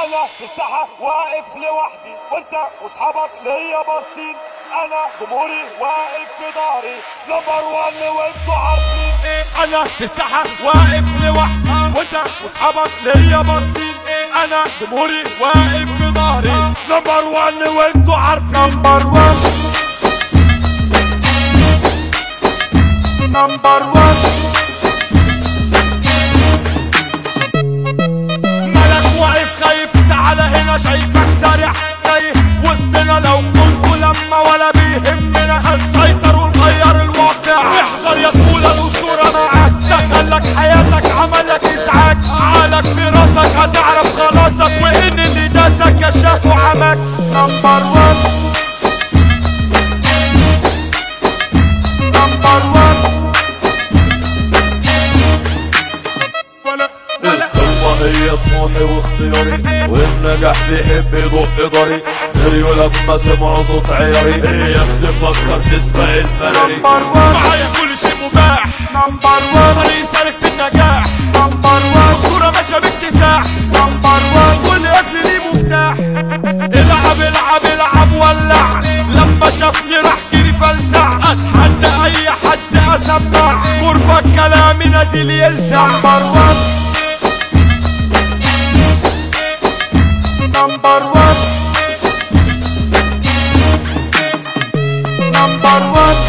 انا في الساحة واقف لوحدي وانت واصحابك ليا باصين انا جمهوري واقف في ظهري نمبر وان وانتوا عارفين انا في الساحة واقف لوحدي وانت واصحابك ليا باصين انا جمهوري واقف في ظهري نمبر وان وانتوا عارفين نمبر وان نمبر وان ملك واقف خايف تعالى هنا شايفك سارح تايه وسطنا لو كنتوا لما ولا بيهمنا هنسيطر ونغير الواقع احذر يا طفولة الأسطورة معاك دخلك حياتك عملك إزعاج عقلك في راسك هتعرف خلاصك وإن اللي داسك كشاف وعمك نمبر وان نمبر وان ولا ولا القمة هي طموحي واختياري والنجاح بيحب يدق ضري هي لما سمعوا صوت عياري هي بتفكر تسبق الفراري نمبر وان معايا كل شيء مباح نمبر وان طريق سالك في النجاح نمبر وان أسطورة ماشية باكتساح نمبر وان كل قفل ليه مفتاح العب العب العب ولع لما شافني راح جري فلسع اتحدى اي حد اسمع قربك كلامي نازل يلسع نمبر وان نمبر وان نمبر وان